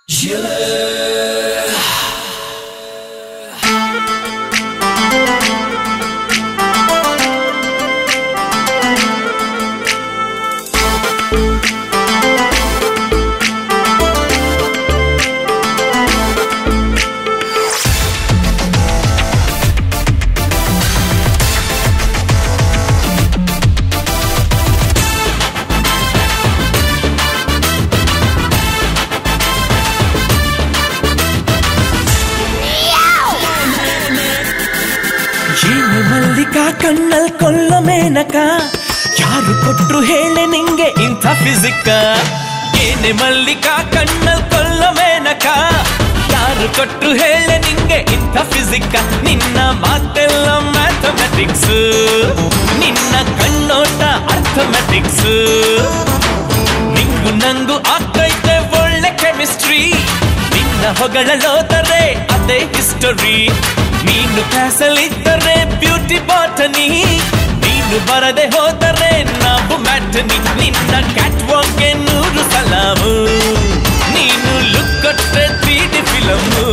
ಏನೆ ಮಲ್ಲಿಕ ಕಣ್ಣಲ್ ಕೊಲ್ಲ ಮೇನಕ ಯಾರು ಕೊಟ್ರು ಹೇಳೆ ನಿಂಗೆ ಇಂಥ ಫಿಸಿಕ್ಕ ಏನೆ ಮಲ್ಲಿಕ ಕಣ್ಣಲ್ ಕೊಲ್ಲ ಮೇನಕ ಯಾರು ಕೊಟ್ರು ಹೇಳೆ ನಿಂಗೆ ಇಂಥ ಫಿಸಿಕ್ಕ ನಿನ್ನ ಮಾತೆಲ್ಲ ಮ್ಯಾಥಮೆಟಿಕ್ಸ್ ನಿನ್ನ ಕಣ್ಣೋಟ ಅರ್ಥಮೆಟಿಕ್ಸ್ ನಿಂಗು ನಂಗು ಆಗ್ತೈತೆ ಒಳ್ಳೆ ಕೆಮಿಸ್ಟ್ರಿ ನಿನ್ನ ಹೊಗಳಲೋದರೆ ಅದೇ ಹಿಸ್ಟರಿ ನೀನು ಕ್ಲಾಸಲ್ಲಿದ್ದರೆ ಬ್ಯೂಟಿ ಬಾಟನಿ ನೀನು ಬರದೆ ಹೋದರೆ ನಾವು ಮ್ಯಾಟನಿ ನಿನ್ನ ಕ್ಯಾಟ್ ವಾಕ್ಗೆ ನೂರು ಸಲಾಮು ನೀನು ಲುಕ್ ಕೊಟ್ರೆ ತ್ರೀ ಡಿ ಫಿಲಮು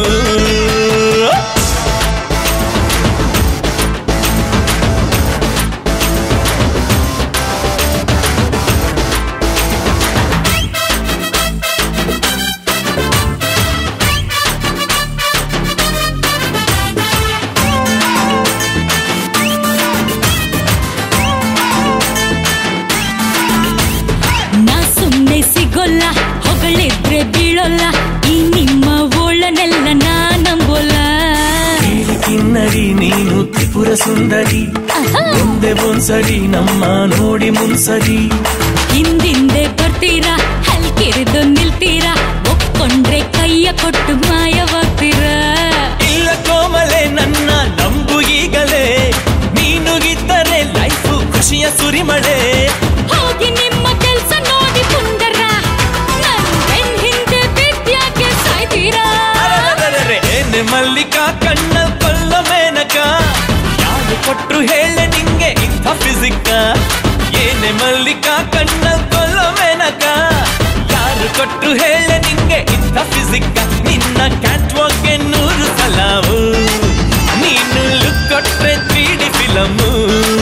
ನಾ ಸುಮ್ನೆ ಸಿಗೋಲ್ಲ ಹೊಗಳಿದ್ರೆ ಬೀಳೋಲ್ಲ ಈ ನಿಮ್ಮ ಓಳನೆಲ್ಲ ನಾ ನಂಬೋಲ್ಲ ಕೇಳಿ ಕಿನ್ನರಿ ನೀನು ತ್ರಿಪುರ ಸುಂದರಿ ಮುಂದೆ ಒಂದ್ಸರಿ ನಮ್ಮ ನೋಡಿ ಮುನ್ಸರಿ ಹಿಂದಿಂದೆ ಬರ್ತೀರಾ ಹಲ್ಕಿರಿದು ನಿಲ್ತೀರಾ ಒಪ್ಕೊಂಡ್ರೆ ಕೈಯ ಕೊಟ್ಟು ಮಾಯವಾಗ್ತೀರಾ ಇಲ್ಲ ಕೋಮಲೆ ನನ್ನ ನಂಬು ಈಗಲೇ ನೀನು ಇದ್ದರೆ ಲೈಫು ಖುಷಿಯ ಸುರಿಮಳೆ ಹೋಗಿ ನಿಮ್ಮ ಕೆಲ್ಸ ನೋಡಿ ಪುಂಡರ ನನ್ ಬೆನ್ ಹಿಂದೆ ಬಿದ್ಯಾಕೆ ಸಾಯ್ತೀರಾ ಅರೆರೆರೆರೆ, ಏನೆ ಮಲ್ಲಿಕ ಕಣ್ಣ ಕೊಲ್ಲ ಮೇನಕ ಯಾರು ಕೊಟ್ರು ಹೇಳೆ ನಿಂಗೆ ಇಂಥ ಫಿಸಿಕ್ಕ ಏನೆ ಮಲ್ಲಿಕ ಕಣ್ಣ ಕೊಲ್ಲ ಮೇನಕ ಯಾರು ಕೊಟ್ರು ಹೇಳೆ ನಿಂಗೆ ಇಂಥ ಫಿಸಿಕ್ಕ ನಿನ್ನ ಕ್ಯಾಟ್ ವಾಕ್ಗೆ ನೂರು ಸಲಾವು ನೀನು ಲುಕ್ ಕೊಟ್ರೆ three D film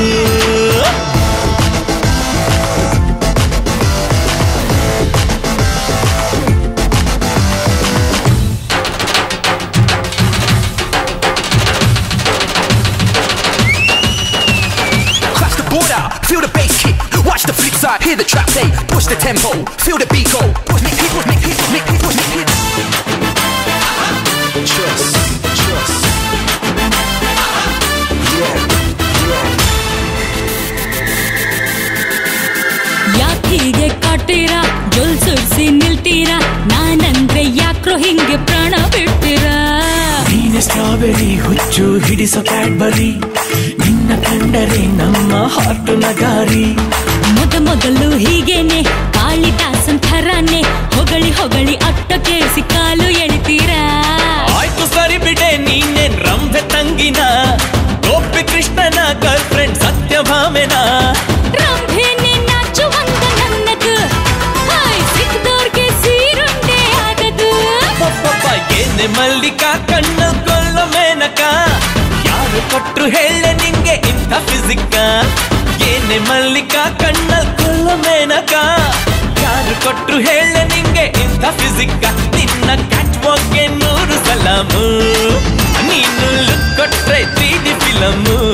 Cross the border, feel the bass kick. Watch the flip side, hear the trap say, push the tempo, feel the beat go. Push, make hit, push, make hit, make hit, push, make hit. Trust, trust. Yeah, yeah. ಯಾಕೀಗೆ ಕಾಡ್ತೀರಾ ಜೊಲ್ ಸುರ್ಸಿ ನಿಲ್ತೀರಾ ನಾನಂದ್ರೆ ಯಾಕ್ರೋ ಹಿಂಗೆ ಪ್ರಾಣ ಬಿಡ್ತೀರಾ ನೀನೆ ಸ್ಟ್ರಾಬೆರಿ ಹುಚ್ಚು ಹಿಡಿಸೋ ಕ್ಯಾಡ್ಬರಿ ನಿನ್ನ ಕಂಡರೆ ನಮ್ಮ ಹಾರ್ಟ್ ನಗಾರಿ ಮೊದ ಮೊದಲು ಹೀಗೇನೆ ಕಾಳಿದಾಸನ್ ಥರಾನೆ ಹೊಗಳಿ ಹೊಗಳಿ ಅಟ್ಟ ಕೇಳಿಸಿ ಕಾಲು ಎಳಿತೀರಾ ಆಯ್ತು ಸರಿ ಬಿಡೆ ನೀನೇನ್ ರಂಭೆ ತಂಗಿನ ಗೋಪಿ ಕೃಷ್ಣನ ಗರ್ಲ್ ಫ್ರೆಂಡ್ ಸತ್ಯಭಾಮೆನ ರಂಭೆನೆ ನಾಚುವಂತ ನನ್ನದು ಹಾಯ್ ಸಿಕ್ದೋರ್ಗೆ ಸೀರುಂಡೆ ಆಗದು ಪಪ್ಪಪ್ಪ ಏನೆ ಮಲ್ಲಿಕ ಕಣ್ಣ ಕೊಲ್ಲ ಮೇನಕ ಯಾರು ಕೊಟ್ರು ಹೇಳೆ ನಿಂಗೆ ಇಂಥ ಫಿಸಿಕ್ಕ ಏನೆ ಮಲ್ಲಿಕ ಕಣ್ಣ ಕೊಲ್ಲ ಮೇನಕ ಯಾರು ಕೊಟ್ರು ಹೇಳೆ ನಿಂಗೆ ಇಂಥ ಫಿಸಿಕ್ಕ ನಿನ್ನ ಕ್ಯಾಟ್ ವಾಕ್ಗೆ ನೂರು ಸಲಾಮು ನೀನು ಲುಕ್ ಕೊಟ್ರೆ ತ್ರೀ ಡಿ ಫಿಲಮು